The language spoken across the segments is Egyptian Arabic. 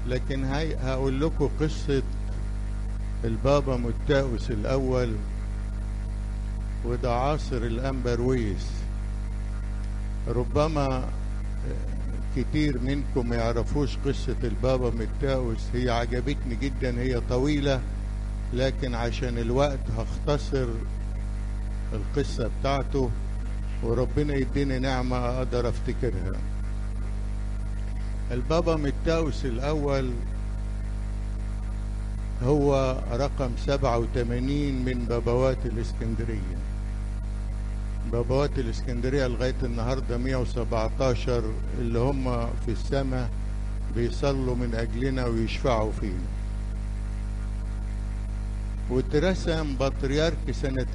لكن هاي هقول لكم قصة البابا متاوس الأول وده عاصر الأنبرويس ربما كتير منكم ما يعرفوش قصة البابا متاوس هي عجبتني جدا هي طويلة لكن عشان الوقت هختصر القصة بتاعته وربنا يديني نعمة أقدر أفتكرها البابا متاوس الأول هو رقم 87 من بابوات الإسكندرية بابوات الإسكندرية لغاية النهاردة 117 اللي هم في السماء بيصلوا من أجلنا ويشفعوا فينا واترسم بطريرك سنة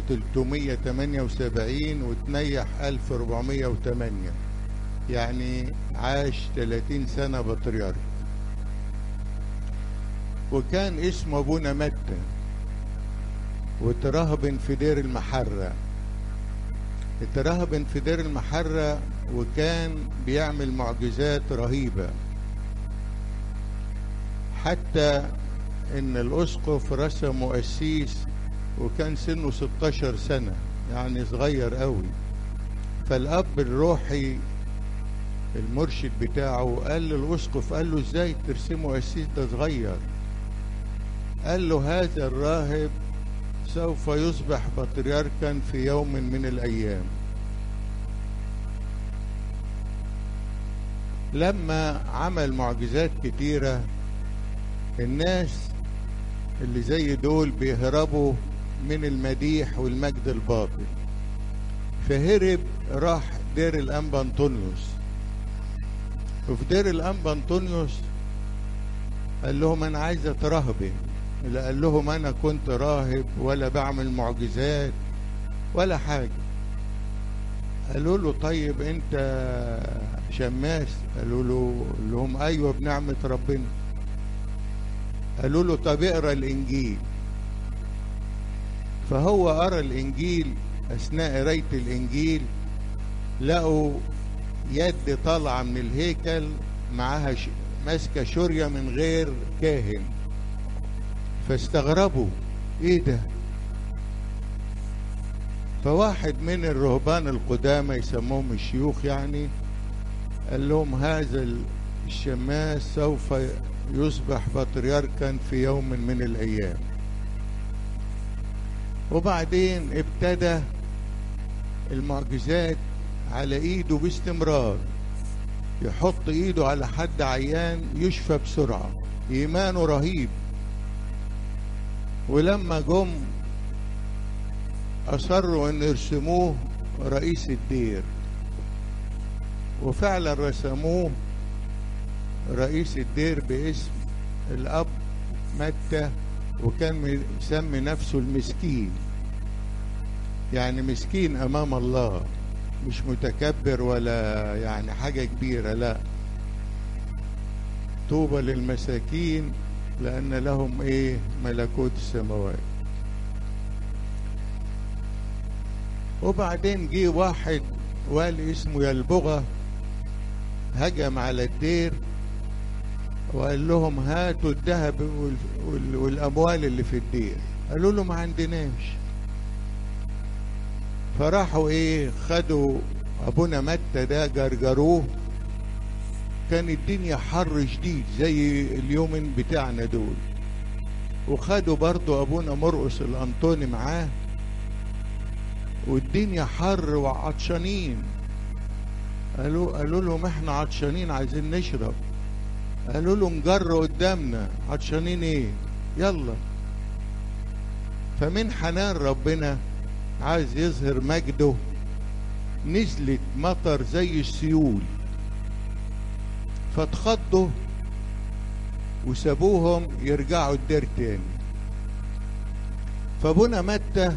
1378 وتنيح 1408 يعني عاش 30 سنة بطريرك وكان اسمه أبونا متى وترهبن في دير المحرة اترهبن في دير المحرة وكان بيعمل معجزات رهيبة حتى ان الاسقف رسمه قسيس وكان سنه 16 سنة يعني صغير قوي فالاب الروحي المرشد بتاعه قال للاسقف قال له ازاي ترسمه قسيس ده صغير قال له هذا الراهب سوف يصبح بطريركا في يوم من الايام لما عمل معجزات كتيره الناس اللي زي دول بيهربوا من المديح والمجد الباطل فهرب راح دير الانبا انطونيوس وفي دير الانبا انطونيوس قال لهم انا عايز اترهبن لا قال لهم انا كنت راهب ولا بعمل معجزات ولا حاجه قالوا له طيب انت شماس قالوا له لهم ايوه بنعمه ربنا قالوا له طب اقرا الانجيل فهو قرا الانجيل اثناء قرايه الانجيل لقوا يد طالعه من الهيكل معاها ش... ماسكه شوريه من غير كاهن فاستغربوا ايه ده فواحد من الرهبان القدامى يسموهم الشيوخ يعني قال لهم هذا الشماس سوف يصبح بطريركا في يوم من الايام وبعدين ابتدى المعجزات على ايده باستمرار يحط ايده على حد عيان يشفى بسرعه ايمانه رهيب ولما جم اصروا ان يرسموه رئيس الدير وفعلا رسموه رئيس الدير باسم الاب متى وكان مسمي نفسه المسكين يعني مسكين امام الله مش متكبر ولا يعني حاجة كبيرة لا طوبى للمساكين لأن لهم إيه ملكوت السماوات وبعدين جه واحد والي اسمه يلبغة هجم على الدير وقال لهم هاتوا الذهب والاموال اللي في الدير قالوا له ما عندناش فراحوا ايه خدوا ابونا متى ده جرجروه كان الدنيا حر شديد زي اليومين بتاعنا دول وخدوا برضو ابونا مرقس الانطوني معاه والدنيا حر وعطشانين قالوا قالوا لهم احنا عطشانين عايزين نشرب قالوا له نجر قدامنا عطشانين ايه يلا فمن حنان ربنا عايز يظهر مجده نزلت مطر زي السيول فاتخضوا وسابوهم يرجعوا الدير تاني فابونا متى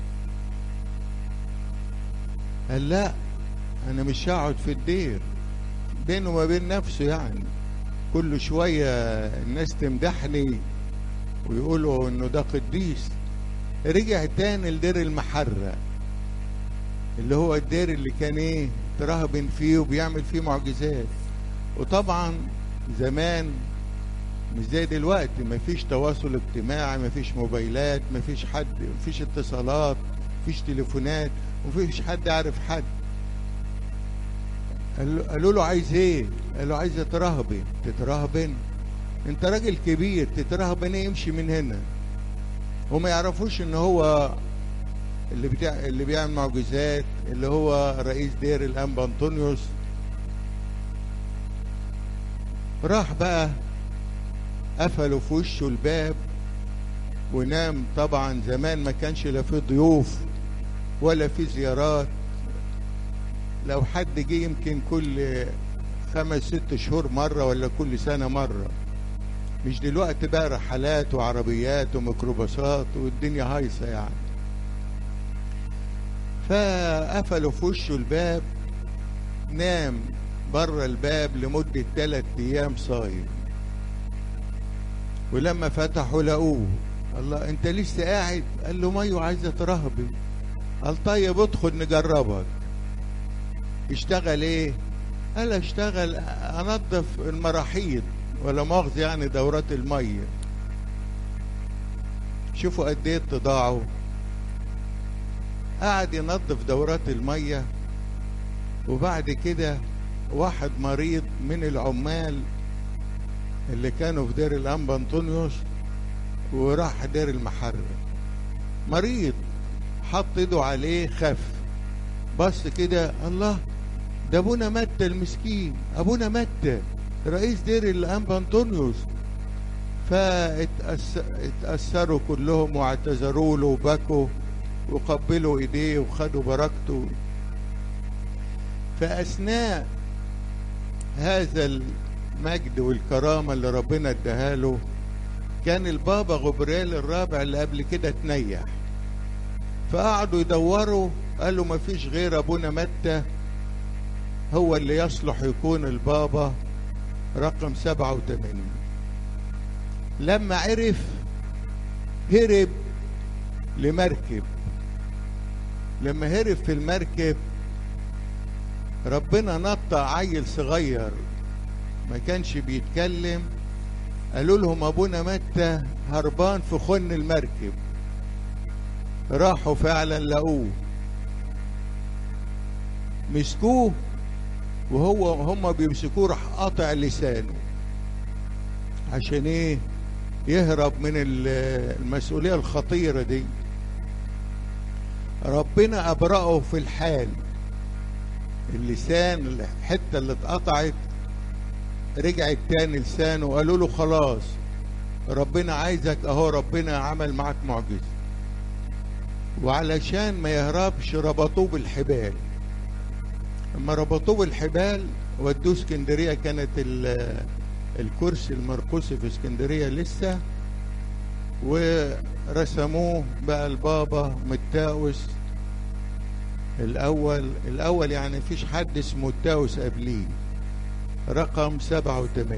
قال لا انا مش هقعد في الدير بينه وما بين نفسه يعني كل شوية الناس تمدحني ويقولوا انه ده قديس رجع تاني لدير المحرة اللي هو الدير اللي كان ايه ترهبن فيه وبيعمل فيه معجزات وطبعا زمان مش زي دلوقتي مفيش تواصل اجتماعي مفيش موبايلات مفيش حد مفيش اتصالات مفيش تليفونات مفيش حد عارف حد قالوا له عايز ايه قال له عايز اترهبن تترهبن انت راجل كبير تترهبن ايه يمشي من هنا وما يعرفوش ان هو اللي بتاع اللي بيعمل معجزات اللي هو رئيس دير الانبا انطونيوس راح بقى قفلوا في وشه الباب ونام طبعا زمان ما كانش لا في ضيوف ولا في زيارات لو حد جه يمكن كل خمس ست شهور مرة ولا كل سنة مرة مش دلوقتي بقى رحلات وعربيات وميكروباصات والدنيا هايصة يعني فقفلوا في وشه الباب نام بره الباب لمدة ثلاث أيام صايم ولما فتحوا لقوه الله انت لسه قاعد قال له مايو عايز اترهبي قال طيب ادخل نجربك اشتغل ايه قال اشتغل انظف المراحيض ولا مؤاخذة يعني دورات المية شوفوا قد ايه اتضاعوا قعد ينظف دورات المية وبعد كده واحد مريض من العمال اللي كانوا في دير الانبا انطونيوس وراح دير المحرر مريض حط ايده عليه خف بص كده الله ده ابونا متى المسكين ابونا متى رئيس دير الانبا انطونيوس فاتأثروا كلهم واعتذروا له وبكوا وقبلوا ايديه وخدوا بركته فاثناء هذا المجد والكرامة اللي ربنا اداها له كان البابا غبريل الرابع اللي قبل كده اتنيح فقعدوا يدوروا قالوا ما فيش غير ابونا متى هو اللي يصلح يكون البابا رقم 87 لما عرف هرب لمركب لما هرب في المركب ربنا نطق عيل صغير ما كانش بيتكلم قالوا لهم ابونا متى هربان في خن المركب راحوا فعلا لقوه مسكوه وهو هم بيمسكوه راح قاطع لسانه عشان ايه يهرب من المسؤوليه الخطيره دي ربنا ابرأه في الحال اللسان الحته اللي اتقطعت رجعت تاني لسانه وقالوا له خلاص ربنا عايزك اهو ربنا عمل معك معجزه وعلشان ما يهربش ربطوه بالحبال لما ربطوه بالحبال ودوه اسكندريه كانت الكرسي المرقوسي في اسكندريه لسه ورسموه بقى البابا متاوس الاول الاول يعني مفيش حد اسمه التاوس قبليه رقم 87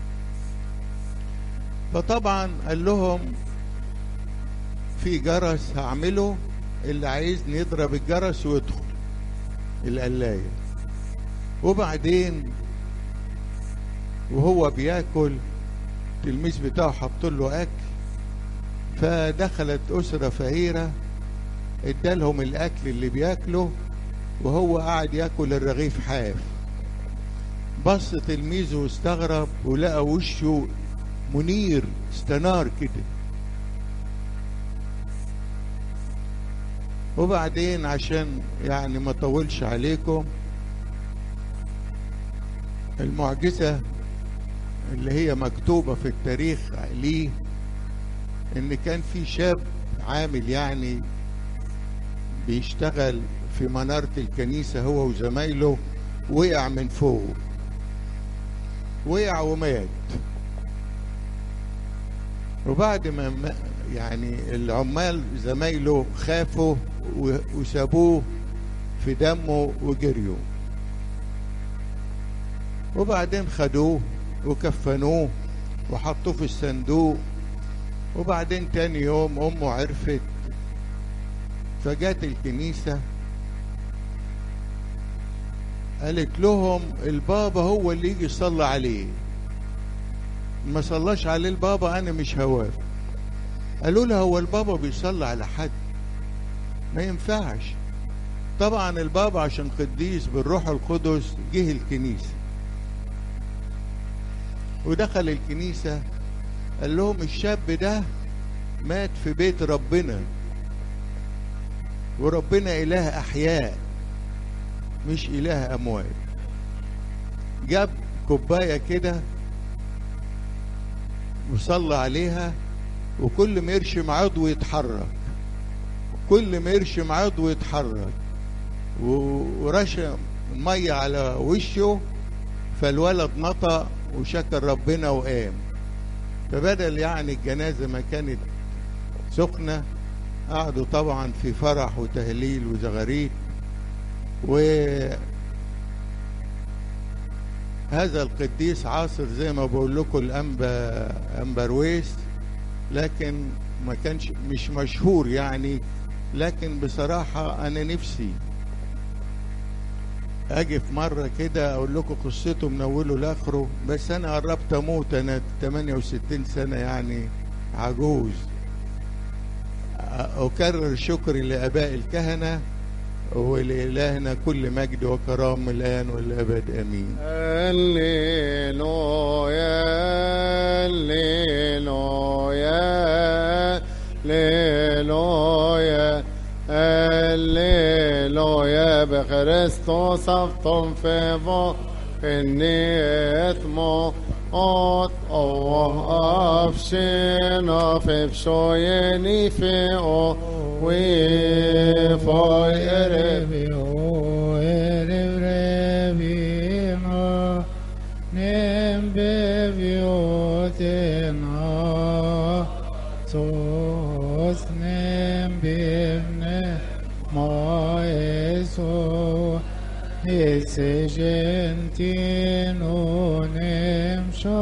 فطبعا قال لهم في جرس هعمله اللي عايزني يضرب الجرس ويدخل القلاية وبعدين وهو بياكل التلميذ بتاعه حط له اكل فدخلت اسره فقيره ادالهم الاكل اللي بياكله وهو قاعد ياكل الرغيف حاف بص تلميذه واستغرب ولقى وشه منير استنار كده وبعدين عشان يعني ما طولش عليكم المعجزة اللي هي مكتوبة في التاريخ ليه ان كان في شاب عامل يعني بيشتغل في منارة الكنيسة هو وزمايله وقع من فوق وقع ومات وبعد ما يعني العمال زمايله خافوا وسابوه في دمه وجريوا وبعدين خدوه وكفنوه وحطوه في الصندوق وبعدين تاني يوم امه عرفت فجات الكنيسة قالت لهم البابا هو اللي يجي يصلي عليه ما صلاش عليه البابا انا مش هوافق قالوا له هو البابا بيصلي على حد ما ينفعش طبعا البابا عشان قديس بالروح القدس جه الكنيسة ودخل الكنيسة قال لهم الشاب ده مات في بيت ربنا وربنا إله أحياء مش إله أموات جاب كوباية كده وصلى عليها وكل ما يرشم عضو يتحرك كل ما يرشم عضو يتحرك ورشم مية على وشه فالولد نطق وشكر ربنا وقام فبدل يعني الجنازة ما كانت سخنة قعدوا طبعا في فرح وتهليل وزغاريد و هذا القديس عاصر زي ما بقول لكم الانبا امبرويس لكن ما كانش مش مشهور يعني لكن بصراحة أنا نفسي أجي في مرة كده أقول لكم قصته من أوله لآخره بس أنا قربت أموت أنا 68 سنة يعني عجوز أكرر شكري لآباء الكهنة ولإلهنا كل مجد وكرام الآن والأبد آمين هللويا هللويا هللويا هللويا بخريستوس أفطم في ضوء إني إثمو أوت الله أفشنا في بشويني في أو وفاي إربي Ese gentino